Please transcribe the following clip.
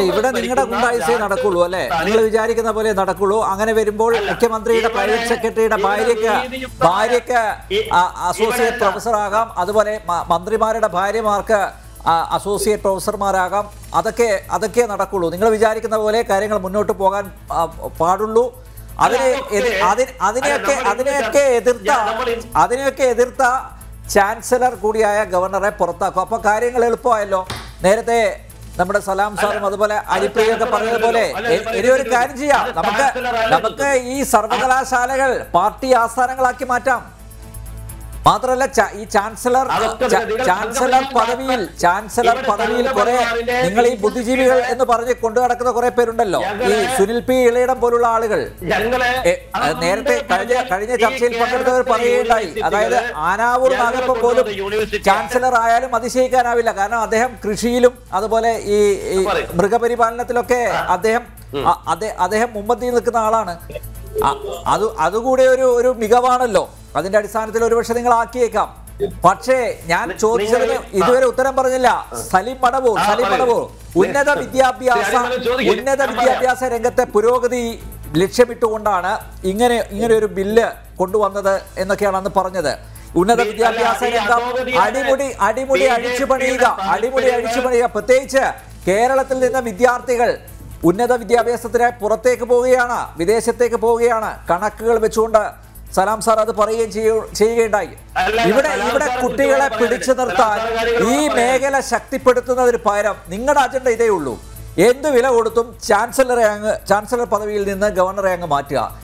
അല്ല ഇവിടെ നിങ്ങളുടെ ഗുണ്ടായിസേ നടക്കുള്ളൂ അല്ലേ നിങ്ങൾ വിചാരിക്കുന്ന പോലെ നടക്കുള്ളൂ അങ്ങനെ വരുമ്പോൾ മുഖ്യമന്ത്രിയുടെ പ്രൈവറ്റ് സെക്രട്ടറിയുടെ ഭാര്യയ്ക്ക് ഭാര്യയ്ക്ക് അസോസിയേറ്റ് പ്രൊഫസർ ആകാം അതുപോലെ മ- മന്ത്രിമാരുടെ ഭാര്യമാർക്ക് ആ, അസോസിയേറ്റ് പ്രൊഫസർമാരാകാം അതൊക്കെ അതൊക്കെ നടക്കുള്ളൂ നിങ്ങൾ വിചാരിക്കുന്ന പോലെ കാര്യങ്ങൾ മുന്നോട്ട് പോകാൻ ആ, പാടുള്ളൂ അതിനെ എതി- അതിന് അതിനെയൊക്കെ അതിനെയൊക്കെ എതിർത്ത അതിനെയൊക്കെ എതിർത്ത ചാൻസലർ കൂടിയായ ഗവർണറെ പുറത്താക്കും അപ്പൊ കാര്യങ്ങൾ എളുപ്പമായല്ലോ നേരത്തെ നമ്മുടെ സലാം സാറും അതുപോലെ അരിപ്രിയൊക്കെ പറഞ്ഞതുപോലെ എ- ഇനി ഒരു കാര്യം ചെയ്യാം നമുക്ക് നമുക്ക് ഈ സർവകലാശാലകൾ പാർട്ടി ആസ്ഥാനങ്ങളാക്കി മാറ്റാം മാത്രമല്ല ച- ഈ ചാൻസലർ അതൊക്കെ ച- നിങ്ങൾ ചാൻസലർ സംഘപരിവാർ പദവിയിൽ ചാൻസലർ ഇവിടെ പദവിയിൽ കുറെ സംഘപരിവാറിന്റെ നിങ്ങൾ ഈ ബുദ്ധിജീവികൾ എന്ന് പറഞ്ഞ് കൊണ്ടു നടക്കുന്ന കുറെ പേരുണ്ടല്ലോ ഈ ഞങ്ങളെ- സുനിൽ പി ഇളയിടം പോലുള്ള ആളുകൾ ഞങ്ങളെ എ, അത് നേരത്തെ കഴിഞ്ഞ കഴിഞ്ഞ ചർച്ചയിൽ പങ്കെടുത്തവർ പറയുകയുണ്ടായി അതായത് ആനാവൂർ നാഗപ്പൻ പോലും ചാൻസലർ ആയാലും അതിശയിക്കാനാവില്ല കാരണം അദ്ദേഹം കൃഷിയിലും അതുപോലെ ഈ ഈ പറയൂ. മൃഗപരിപാലനത്തിലൊക്കെ അദ്ദേഹം അ- അദ്ദേ- അദ്ദേഹം മുമ്പന്തിയിൽ നിൽക്കുന്ന ആളാണ് അ- അത് അതുകൂടെ ഒരു ഒരു മികവാണല്ലോ അതിന്റെ അടിസ്ഥാനത്തിൽ ഒരുപക്ഷെ നിങ്ങൾ ആക്കിയേക്കാം പക്ഷേ ഞാൻ ചോദിച്ചതിന് ഇതുവരെ ഉത്തരം പറഞ്ഞില്ല സലീം മടവൂർ ആ, സലീം പറയൂ. മടവൂർ ഉന്നത വിദ്യാഭ്യാസ ഞാൻ ചോദിക്കും. ഉന്നത ഞാൻ പറയാം. വിദ്യാഭ്യാസ രംഗത്തെ പുരോഗതി ലക്ഷ്യമിട്ടുകൊണ്ടാണ് ഇങ്ങനെ ഇങ്ങനെ ഒരു ബില്ല് കൊണ്ടുവന്നത് എന്നൊക്കെയാണ് അന്ന് പറഞ്ഞത് ഉന്നത ഈ- വിദ്യാഭ്യാസ അല്ല, ഈ രംഗം അധോഗതി അടിമുടി അടിമുടി BJP അഴിച്ചു പണിയുക യുടെ അടിമുടി അഴിച്ചു പണിയുക പ്രത്യേകിച്ച് കേരളത്തിൽ നിന്ന് വിദ്യാർത്ഥികൾ ഉന്നത വിദ്യാഭ്യാസത്തിനായി പുറത്തേക്ക് പോവുകയാണ് വിദേശത്തേക്ക് പോവുകയാണ് കണക്കുകൾ വെച്ചുകൊണ്ട് സലാം സാർ അത് പറയുകയും ചെയ്യ- ചെയ്യുകയുണ്ടായി അല്ല, ഇവിടെ സലാം ഇവിടെ സാർ കുട്ടികളെ കുട്ടികളെ പിടിച്ചു പറയാൻ നിർത്താൻ സലാം സാർ കാര്യങ്ങൾ ഈ പറയാൻ. മേഖല ശക്തിപ്പെടുത്തുന്നതിന് പകരം നിങ്ങളുടെ അജണ്ട ഇതേ ഉള്ളൂ എന്ത് വില കൊടുത്തും ചാൻസലറെ അങ്ങ് ചാൻസലർ പദവിയിൽ നിന്ന് ഗവർണറെ അങ്ങ് മാറ്റുക